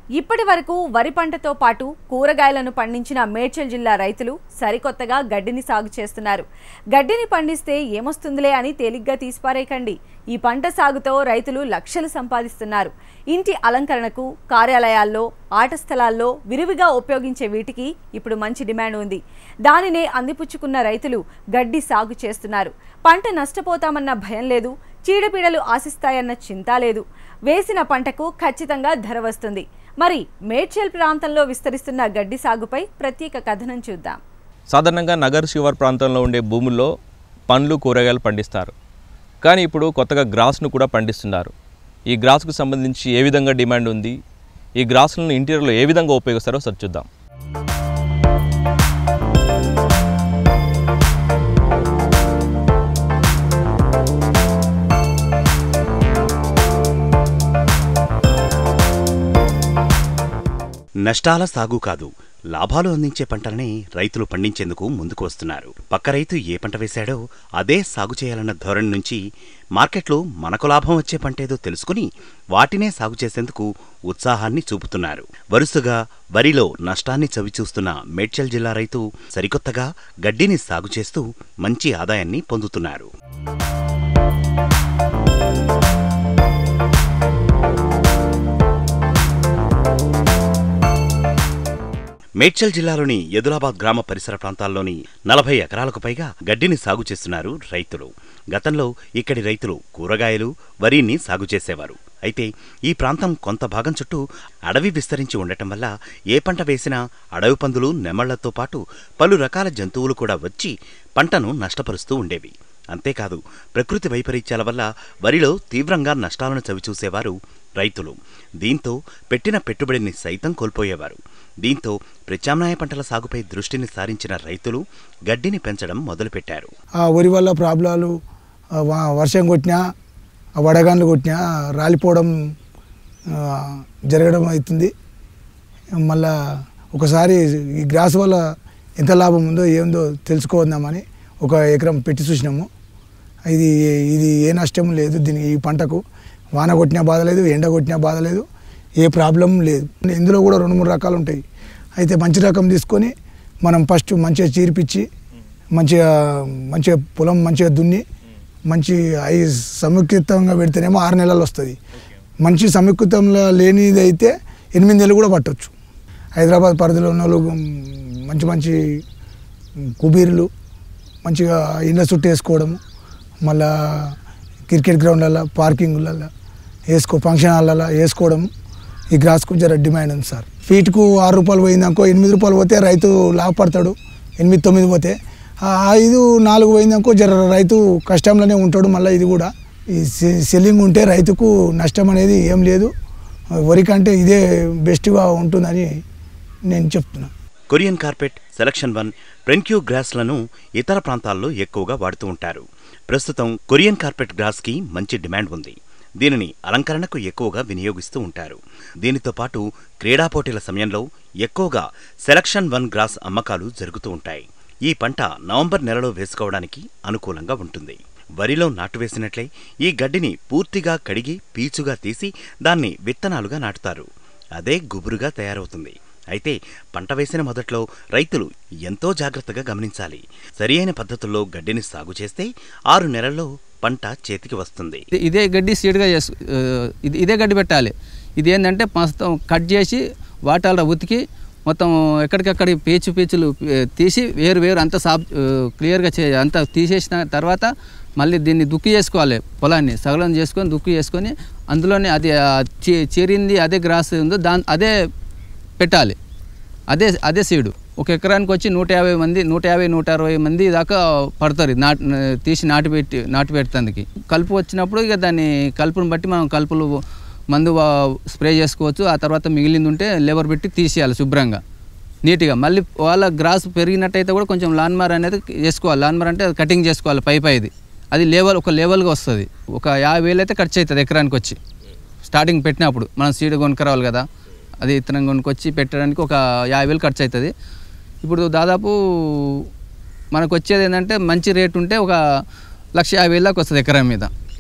ఇప్పటి వరకు వరి పంటతో పాటు కూరగాయలను పండించిన మేడ్చల్ జిల్లా రైతులు సరికొత్తగా గడ్డిని సాగు చేస్తున్నారు గడ్డిని పండిస్తే ఏమొస్తుందిలే అని తేలిగ్గా తీసిపారేయకండి ఈ పంట సాగుతో రైతులు లక్షలు సంపాదిస్తున్నారు ఇంటి అలంకరణకు కార్యాలయాల్లో ఆట స్థలాల్లో విరివిగా ఉపయోగించే వీటికి ఇప్పుడు మంచి డిమాండ్ ఉంది దానినే అందిపుచ్చుకున్న రైతులు గడ్డి సాగు చేస్తున్నారు పంట నష్టపోతామన్న భయం లేదు చీడపీడలు ఆశిస్తాయన్న చింత లేదు వేసిన పంటకు ఖచ్చితంగా ధర వస్తుంది మరి మేడ్చల్ ప్రాంతంలో విస్తరిస్తున్న గడ్డి సాగుపై ప్రత్యేక కథనం చూద్దాం సాధారణంగా నగర్ శివార్ ప్రాంతంలో ఉండే భూముల్లో పండ్లు కూరగాయలు పండిస్తారు కానీ ఇప్పుడు కొత్తగా గ్రాస్ను కూడా పండిస్తున్నారు ఈ గ్రాస్కు సంబంధించి ఏ విధంగా డిమాండ్ ఉంది ఈ గ్రాసులను ఇంటీరియర్లో ఏ విధంగా ఉపయోగిస్తారో సరి చూద్దాం నష్టాల సాగు కాదు లాభాలు అందించే పంటలని రైతులు పండించేందుకు ముందుకు వస్తున్నారు పక్క రైతు ఏ పంట వేశాడో అదే సాగు చేయాలన్న ధోరణి నుంచి మార్కెట్లో మనకు లాభం వచ్చే పంటేదో తెలుసుకుని వాటినే సాగు చేసేందుకు ఉత్సాహాన్ని చూపుతున్నారు వరుసగా వరిలో నష్టాన్ని చవిచూస్తున్న మేడ్చల్ జిల్లా రైతు సరికొత్తగా గడ్డిని సాగు చేస్తూ మంచి ఆదాయాన్ని పొందుతున్నారు మేడ్చల్ జిల్లాలోని యదులాబాద్ గ్రామ పరిసర ప్రాంతాల్లోని నలభై ఎకరాలకు పైగా గడ్డిని సాగు చేస్తున్నారు రైతులు గతంలో ఇక్కడి రైతులు కూరగాయలు వరిని సాగు చేసేవారు అయితే ఈ ప్రాంతం కొంత భాగం చుట్టూ అడవి విస్తరించి ఉండటం వల్ల ఏ పంట వేసినా అడవి పందులు నెమళ్లతో పాటు పలు రకాల జంతువులు కూడా వచ్చి పంటను నష్టపరుస్తూ ఉండేవి అంతేకాదు ప్రకృతి వైపరీత్యాల వల్ల వరిలో తీవ్రంగా నష్టాలను చవిచూసేవారు రైతులు దీంతో పెట్టిన పెట్టుబడిని సైతం కోల్పోయేవారు దీంతో ప్రత్యామ్నాయ పంటల సాగుపై దృష్టిని సారించిన రైతులు గడ్డిని పెంచడం మొదలుపెట్టారు ఆ వరి వల్ల ప్రాబ్లాలు ఆ వ- వర్షం కొట్టినా ఆ వడగాన్లు కొట్టినా రాలిపోవడం ఆ, జరగడం అవుతుంది మళ్ళా ఒకసారి ఈ గ్రాస్ వల్ల ఎంత లాభం ఉందో ఏందో తెలుసుకుందామని ఒక ఎకరం పెట్టి చూసినాము ఇది ఇది ఏ నష్టం లేదు దీనికి ఈ పంటకు వాన కొట్టినా బాధ లేదు ఎండ కొట్టినా బాధ లేదు ఏ ప్రాబ్లం లేదు ఇందులో కూడా రెండు మూడు రకాలు ఉంటాయి అయితే మంచి రకం తీసుకొని మనం ఫస్ట్ మంచిగా చీరిపిచ్చి మంచిగా మంచిగా పొలం మంచిగా దున్ని మంచి అవి సముఖితంగా పెడితేనేమో ఆరు నెలలు వస్తుంది మంచి సముఖితంలో లేనిది అయితే ఎనిమిది నెలలు కూడా పట్టొచ్చు హైదరాబాద్ పరిధిలో ఉన్న వాళ్ళు ఉమ్, మంచి మంచి ఉమ్, కుబీర్లు మంచిగా ఇండ్ల చుట్టూ వేసుకోవడము మళ్ళా క్రికెట్ గ్రౌండ్లలో పార్కింగ్లలో వేసుకో ఫంక్షన్ హాల్లో వేసుకోవడం ఈ గ్రాస్కు జర డిమాండ్ ఉంది సార్ ఫీట్కు ఆరు రూపాయలు పోయిందనుకో ఎనిమిది రూపాయలు పోతే రైతు లాభపడతాడు ఎనిమిది తొమ్మిది పోతే ఆ ఐదు నాలుగు పోయిందనుకో జర రైతు కష్టంలోనే ఉంటాడు మళ్ళీ ఇది కూడా ఈ సె- సెల్లింగ్ ఉంటే రైతుకు నష్టం అనేది ఏం లేదు వరి కంటే ఇదే బెస్ట్గా ఉంటుందని నేను చెప్తున్నాను Korean carpet selection one fescue గ్రాస్లను ఇతర ప్రాంతాల్లో ఎక్కువగా వాడుతూ ఉంటారు ప్రస్తుతం కొరియన్ కార్పెట్ గ్రాస్కి మంచి డిమాండ్ ఉంది దీనిని అలంకరణకు ఎక్కువగా వినియోగిస్తూ ఉంటారు దీనితో పాటు క్రీడా పోటీల సమయంలో ఎక్కువగా సెలక్షన్ వన్ గ్రాస్ అమ్మకాలు జరుగుతూ ఉంటాయి ఈ పంట నవంబర్ నెలలో వేసుకోవడానికి అనుకూలంగా ఉంటుంది వరిలో నాటు వేసినట్లే ఈ గడ్డిని పూర్తిగా కడిగి పీచుగా తీసి దాన్ని విత్తనాలుగా నాటుతారు అదే గుబురుగా తయారవుతుంది అయితే పంట వేసిన మొదట్లో రైతులు ఎంతో జాగ్రత్తగా గమనించాలి సరి అయిన పద్ధతుల్లో గడ్డిని సాగు చేస్తే ఆరు నెలల్లో పంట చేతికి వస్తుంది ఇది- ఇదే గడ్డి సీడ్గా చేసు ఆ, ఇది ఇదే గడ్డి పెట్టాలి ఇది ఏంటంటే మొత్తం కట్ చేసి వాటాల ఉతికి మొత్తం ఎక్కడికక్కడ పీచు పీచులు ఆ, తీసి వేరు వేరు అంతా సాఫ్ ఆ, క్లియర్గా చే అంతా తీసేసిన తర్వాత మళ్ళీ దీన్ని దుక్కి చేసుకోవాలి పొలాన్ని సగలం చేసుకొని దుక్కి చేసుకొని అందులోనే అది ఆ, చే- చేరింది అదే గ్రాస్ ఉందో దాని అదే పెట్టాలి అదే అదే సీడు ఒక ఎకరానికి వచ్చి నూట యాభై మంది నూట యాభై నూట అరవై మంది దాకా పడతారు ఇది నాటి తీసి నాటి పెట్టి నాటి పెడతానికి కలుపు వచ్చినప్పుడు ఇక దాన్ని కలుపుని బట్టి మనం కలుపులు మందు వా- స్ప్రే చేసుకోవచ్చు ఆ తర్వాత మిగిలింది ఉంటే లేబర్ పెట్టి తీసేయాలి శుభ్రంగా నీట్గా మళ్ళీ వాళ్ళ గ్రాస్ పెరిగినట్టయితే కూడా కొంచెం లాన్మార్ అనేది చేసుకోవాలి లాన్మార్ అంటే అది కటింగ్ చేసుకోవాలి పై పైది అది లేవల్ ఒక లెవెల్గా వస్తుంది ఒక యాభై వేలు అయితే ఖర్చు అవుతుంది ఎకరానికి వచ్చి స్టార్టింగ్ పెట్టినప్పుడు మనం సీడ్ కొనుక్కరావాలి కదా అది ఇత్తనం కొనుక్కొచ్చి పెట్టడానికి ఒక యాభై వేలు ఖర్చు అవుతుంది ఇప్పుడు దాదాపు మనకు వచ్చేది ఏంటంటే మంచి రేట్ ఉంటే ఒక లక్ష యాభై వేలు దాకా వస్తుంది ఎకరం మీద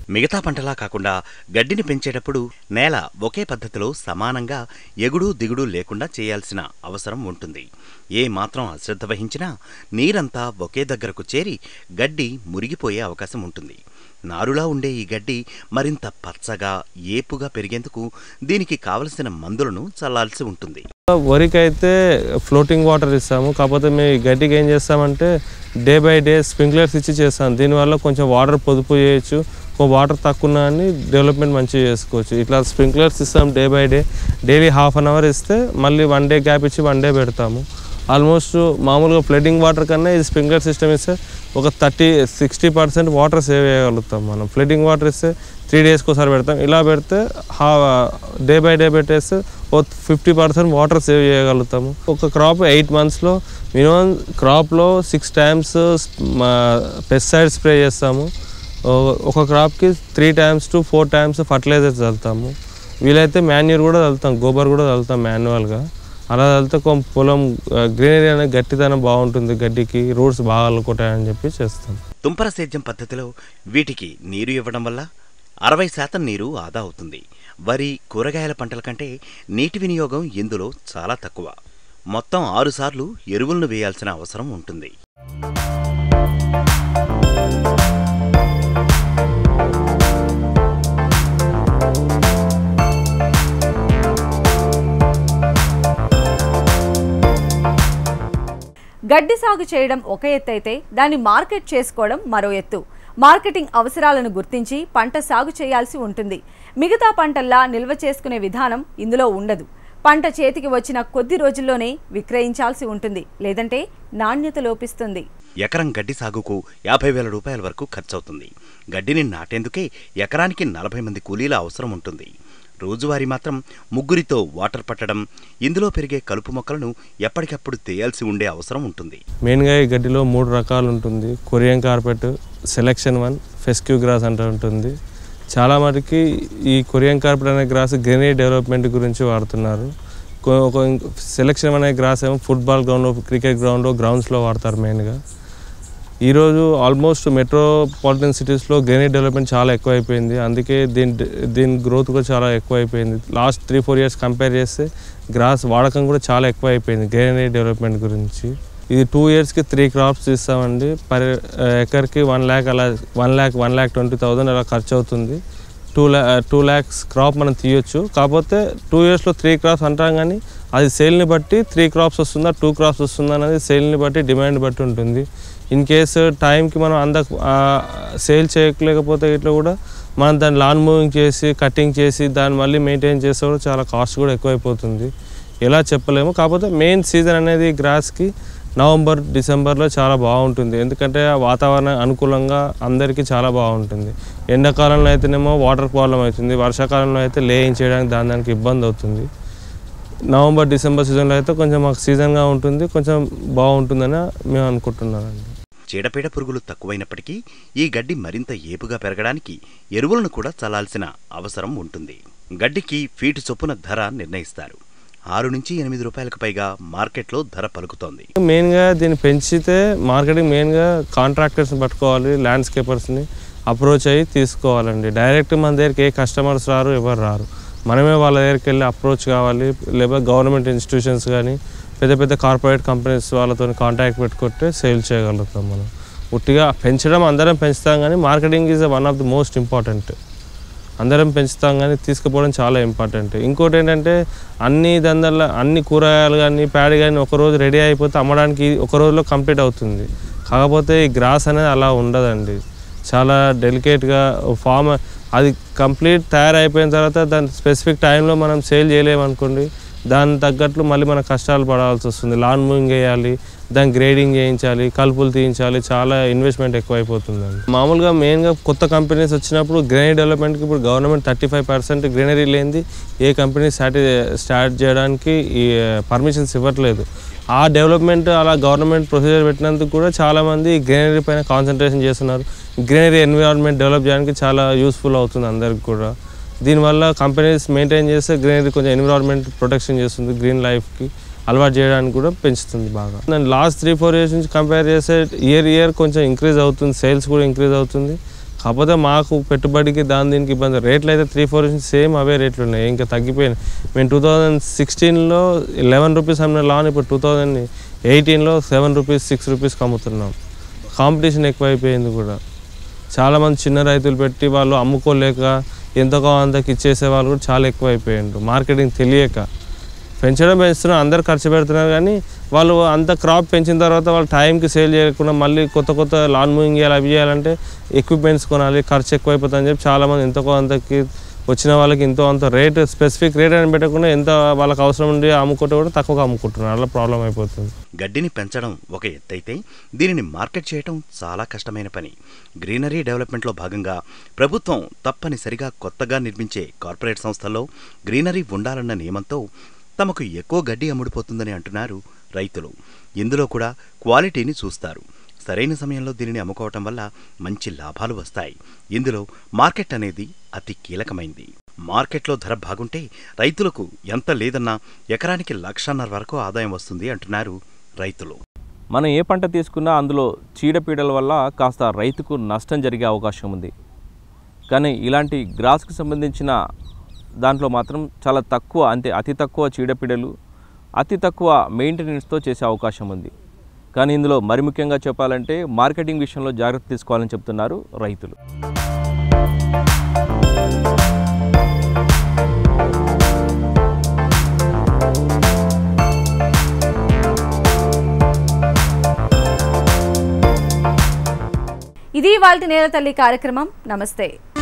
మిగతా పంటలా కాకుండా గడ్డిని పెంచేటప్పుడు నేల ఒకే పద్ధతిలో సమానంగా ఎగుడు దిగుడు లేకుండా చేయాల్సిన అవసరం ఉంటుంది ఏ మాత్రం అశ్రద్ధ వహించినా నీరంతా ఒకే దగ్గరకు చేరి గడ్డి మురిగిపోయే అవకాశం ఉంటుంది నారులా ఉండే ఈ గడ్డి మరింత పచ్చగా ఏపుగా పెరిగేందుకు దీనికి కావలసిన మందులను చల్లాల్సి ఉంటుంది వరికి అయితే ఫ్లోటింగ్ వాటర్ ఇస్తాము కాకపోతే మేము ఈ గడ్డికి ఏం చేస్తామంటే డే బై డే స్ప్రింక్లర్స్ ఇచ్చి చేస్తాం దీనివల్ల కొంచెం వాటర్ పొదుపు చేయొచ్చు వాటర్ తక్కువ ఉన్నా అని డెవలప్మెంట్ మంచిగా చేసుకోవచ్చు ఇట్లా స్ప్రింక్లర్స్ ఇస్తాం day by day daily half an hour ఇస్తే మళ్ళీ వన్ డే గ్యాప్ ఇచ్చి వన్ డే పెడతాము ఆల్మోస్ట్ మామూలుగా ఫ్లడింగ్ వాటర్ కన్నా ఈ స్ప్రింక్లర్ సిస్టమ్ ఇస్తే ఒక thirty sixty percent water save చేయగలుగుతాం మనం ఫ్లడింగ్ వాటర్ ఇస్తే త్రీ డేస్కి ఒకసారి పెడతాం ఇలా పెడితే హా డే బై డే పెట్టేస్తే ఓ ఫిఫ్టీ పర్సెంట్ వాటర్ సేవ్ చేయగలుగుతాము ఒక క్రాప్ ఎయిట్ మంత్స్లో మినిమం క్రాప్లో సిక్స్ టైమ్స్ పెస్టిసైడ్ స్ప్రే చేస్తాము ఓ- ఒక క్రాప్కి three times to four times fertilizers చల్లుతాము వీలైతే మాన్యూర్ కూడా చల్లుతాం గోబర్ కూడా చల్లుతాం మాన్యువల్గా అలా చల్లితే కొంచెం పొలం గ్రీనరీ అనేది గట్టితనం బాగుంటుంది గడ్డికి రూట్స్ బాగా అల్లుకుంటాయని చెప్పి చేస్తాం తుంపర సేద్యం పద్ధతిలో వీటికి నీరు ఇవ్వడం వల్ల అరవై శాతం నీరు ఆదా అవుతుంది వరి కూరగాయల పంటల కంటే నీటి వినియోగం ఇందులో చాలా తక్కువ మొత్తం ఆరుసార్లు ఎరువులను వేయాల్సిన అవసరం ఉంటుంది గడ్డి సాగు చేయడం ఒక ఎత్తు అయితే దాన్ని మార్కెట్ చేసుకోవడం మరో ఎత్తు మార్కెటింగ్ అవసరాలను గుర్తించి పంట సాగు చేయాల్సి ఉంటుంది మిగతా పంటల్లా నిల్వ చేసుకునే విధానం ఇందులో ఉండదు పంట చేతికి వచ్చిన కొద్ది రోజుల్లోనే విక్రయించాల్సి ఉంటుంది లేదంటే నాణ్యత లోపిస్తుంది ఎకరం గడ్డి సాగుకు యాభై వేల రూపాయల వరకు ఖర్చవుతుంది గడ్డిని నాటేందుకే ఎకరానికి నలభై మంది కూలీల అవసరం ఉంటుంది రోజువారీ మాత్రం ముగ్గురితో వాటర్ పట్టడం ఇందులో పెరిగే కలుపు మొక్కలను ఎప్పటికప్పుడు తేయాల్సి ఉండే అవసరం ఉంటుంది మెయిన్గా ఈ గడ్డిలో మూడు రకాలు ఉంటుంది Korean carpet selection one fescue grass అంటే ఉంటుంది చాలా మటుకి ఈ కొరియన్ కార్పెట్ అనే గ్రాస్ గ్రెనేడ్ డెవలప్మెంట్ గురించి వాడుతున్నారు కొ- ఒక సెలెక్షన్ అనే గ్రాస్ ఏమో ఫుట్బాల్ గ్రౌండ్లో క్రికెట్ గ్రౌండ్లో గ్రౌండ్స్లో వాడతారు మెయిన్గా ఈరోజు ఆల్మోస్ట్ మెట్రోపాలిటన్ సిటీస్లో గ్రెనేడ్ డెవలప్మెంట్ చాలా ఎక్కువైపోయింది అందుకే దీని దీని గ్రోత్ కూడా చాలా ఎక్కువైపోయింది last three four years compare చేస్తే గ్రాస్ వాడకం కూడా చాలా ఎక్కువైపోయింది గ్రెనేడ్ డెవలప్మెంట్ గురించి ఇది టూ ఇయర్స్కి త్రీ క్రాప్స్ ఇస్తామండి పర్ ఎకర్కి వన్ ల్యాక్ అలా one lakh one lakh twenty thousand అలా ఖర్చు అవుతుంది టూ ల్యా టూ ల్యాక్స్ క్రాప్ మనం తీయొచ్చు కాకపోతే టూ ఇయర్స్లో త్రీ క్రాప్స్ అంటాం కానీ అది సేల్ని బట్టి త్రీ క్రాప్స్ వస్తుందా టూ క్రాప్స్ వస్తుందా అనేది సేల్ని బట్టి డిమాండ్ బట్టి ఉంటుంది ఇన్ కేసు టైంకి మనం అంద సేల్ చేయలేకపోతే ఇట్లా కూడా మనం దాన్ని లాన్ మూవింగ్ చేసి కటింగ్ చేసి దాన్ని మళ్ళీ మెయింటైన్ చేస్తే కూడా చాలా కాస్ట్ కూడా ఎక్కువైపోతుంది ఎలా చెప్పలేము కాకపోతే మెయిన్ సీజన్ అనేది గ్రాస్కి నవంబర్ డిసెంబర్లో చాలా బాగుంటుంది ఎందుకంటే ఆ వాతావరణం అనుకూలంగా అందరికీ చాలా బాగుంటుంది ఎండాకాలంలో అయితేనేమో వాటర్ ప్రాబ్లం అవుతుంది వర్షాకాలంలో అయితే లేయింగ్ చేయడానికి దాని దానికి ఇబ్బంది అవుతుంది నవంబర్ డిసెంబర్ సీజన్లో అయితే కొంచెం మాకు సీజన్గా ఉంటుంది కొంచెం బాగుంటుందని మేము అనుకుంటున్నానండి చీడపీడ పురుగులు తక్కువైనప్పటికీ ఈ గడ్డి మరింత ఏపుగా పెరగడానికి ఎరువులను కూడా చల్లాల్సిన అవసరం ఉంటుంది గడ్డికి ఫీటు చొప్పున ధర నిర్ణయిస్తారు ఆరు నుంచి ఎనిమిది రూపాయలకు పైగా మార్కెట్లో ధర పలుకుతోంది మెయిన్గా దీన్ని పెంచితే మార్కెటింగ్ మెయిన్గా కాంట్రాక్టర్స్ని పట్టుకోవాలి ల్యాండ్స్కేపర్స్ని అప్రోచ్ అయ్యి తీసుకోవాలండి డైరెక్ట్ మన దగ్గరికి ఏ కస్టమర్స్ రారు ఎవరు రారు మనమే వాళ్ళ దగ్గరికి వెళ్ళి అప్రోచ్ కావాలి లేకపోతే గవర్నమెంట్ ఇన్స్టిట్యూషన్స్ కానీ పెద్ద పెద్ద కార్పొరేట్ కంపెనీస్ వాళ్ళతో కాంటాక్ట్ పెట్టుకుంటే సేల్ చేయగలుగుతాం మనం ఉట్టిగా పెంచడం అందరం పెంచుతాం కానీ marketing is one of the most important అందరం పెంచుతాం కానీ తీసుకుపోవడం చాలా ఇంపార్టెంట్ ఇంకోటి ఏంటంటే అన్ని దందల అన్ని కూరగాయలు కానీ ప్యాడ్ కానీ ఒక రోజు రెడీ అయిపోతే అమ్మడానికి ఒక రోజులో కంప్లీట్ అవుతుంది కాకపోతే ఈ గ్రాస్ అనేది అలా ఉండదండి చాలా డెలికేట్గా ఫామ్ అది కంప్లీట్ తయారైపోయిన తర్వాత దాని స్పెసిఫిక్ టైంలో మనం సేల్ చేయలేమనుకోండి దాని తగ్గట్లు మళ్ళీ మన కష్టాలు పడాల్సి వస్తుంది లాన్ మూవింగ్ వేయాలి దాని గ్రేడింగ్ చేయించాలి కలుపులు తీయించాలి చాలా ఇన్వెస్ట్మెంట్ ఎక్కువైపోతుందండి మామూలుగా మెయిన్గా కొత్త కంపెనీస్ వచ్చినప్పుడు గ్రెనరీ డెవలప్మెంట్కి ఇప్పుడు government thirty five percent greenery లేనిది ఏ కంపెనీ స్టార్ట్ స్టార్ట్ చేయడానికి ఈ పర్మిషన్స్ ఇవ్వట్లేదు ఆ డెవలప్మెంట్ అలా గవర్నమెంట్ ప్రొసీజర్ పెట్టినందుకు కూడా చాలామంది గ్రీనరీ పైన కాన్సన్ట్రేషన్ చేస్తున్నారు గ్రీనరీ ఎన్విరాన్మెంట్ డెవలప్ చేయడానికి చాలా యూస్ఫుల్ అవుతుంది అందరికి కూడా దీనివల్ల కంపెనీస్ మెయింటైన్ చేస్తే గ్రీనరీ కొంచెం ఎన్విరాన్మెంట్ ప్రొటెక్షన్ చేస్తుంది గ్రీన్ లైఫ్కి అలవాటు చేయడానికి కూడా పెంచుతుంది బాగా నేను లాస్ట్ త్రీ ఫోర్ ఇయర్స్ నుంచి కంపేర్ చేస్తే ఇయర్ ఇయర్ కొంచెం ఇంక్రీజ్ అవుతుంది సేల్స్ కూడా ఇంక్రీజ్ అవుతుంది కాకపోతే మాకు పెట్టుబడికి దాని దీనికి ఇబ్బంది రేట్లు అయితే త్రీ ఫోర్ సేమ్ అవే రేట్లు ఉన్నాయి ఇంకా తగ్గిపోయినాయి మేము టూ థౌజండ్ సిక్స్టీన్లో లెవెన్ రూపీస్ అమ్మిన లాన్ ఇప్పుడు టూ థౌజండ్ ఎయిటీన్లో సెవెన్ రూపీస్ సిక్స్ రూపీస్కి అమ్ముతున్నాం కాంపిటీషన్ ఎక్కువైపోయింది కూడా చాలామంది చిన్న రైతులు పెట్టి వాళ్ళు అమ్ముకోలేక ఎంతకో అంతకి ఇచ్చేసే వాళ్ళు కూడా చాలా ఎక్కువైపోయిండ్రు మార్కెటింగ్ తెలియక పెంచడం పెంచుతున్నారు అందరు ఖర్చు పెడుతున్నారు కానీ వాళ్ళు అంత క్రాప్ పెంచిన తర్వాత వాళ్ళు టైంకి సేల్ చేయకుండా మళ్ళీ కొత్త కొత్త లాన్ మూవింగ్ చేయాలి అవి చేయాలంటే ఎక్విప్మెంట్స్ కొనాలి ఖర్చు ఎక్కువైపోతుందని చెప్పి చాలామంది ఎంతకో అంతకి వచ్చిన వాళ్ళకి ఎంతో అంత రేట్ స్పెసిఫిక్ రేట్ అని పెట్టకుండా ఎంత వాళ్ళకి అవసరం ఉండి అమ్ముకుంటే కూడా తక్కువగా అమ్ముకుంటున్నారు అలా ప్రాబ్లం అయిపోతుంది గడ్డిని పెంచడం ఒక ఎత్తైతే దీనిని మార్కెట్ చేయటం చాలా కష్టమైన పని గ్రీనరీ డెవలప్మెంట్లో భాగంగా ప్రభుత్వం తప్పనిసరిగా కొత్తగా నిర్మించే కార్పొరేట్ సంస్థల్లో గ్రీనరీ ఉండాలన్న నియమంతో తమకు ఎక్కువ గడ్డి అమ్ముడుపోతుందని అంటున్నారు రైతులు ఇందులో కూడా క్వాలిటీని చూస్తారు సరైన సమయంలో దీనిని అమ్ముకోవటం వల్ల మంచి లాభాలు వస్తాయి ఇందులో మార్కెట్ అనేది అతి కీలకమైంది మార్కెట్లో ధర బాగుంటే రైతులకు ఎంత లేదన్నా ఎకరానికి లక్షన్నర వరకు ఆదాయం వస్తుంది అంటున్నారు రైతులు మనం ఏ పంట తీసుకున్నా అందులో చీడపీడల వల్ల కాస్త రైతుకు నష్టం జరిగే అవకాశం ఉంది కానీ ఇలాంటి గ్రాస్కి సంబంధించిన దాంట్లో మాత్రం చాలా తక్కువ అంతే అతి తక్కువ చీడపీడలు అతి తక్కువ మెయింటెనెన్స్తో చేసే అవకాశం ఉంది కానీ ఇందులో మరి ముఖ్యంగా చెప్పాలంటే మార్కెటింగ్ విషయంలో జాగ్రత్త తీసుకోవాలని చెప్తున్నారు రైతులు ఇది వాళ్ళ నేల తల్లి కార్యక్రమం నమస్తే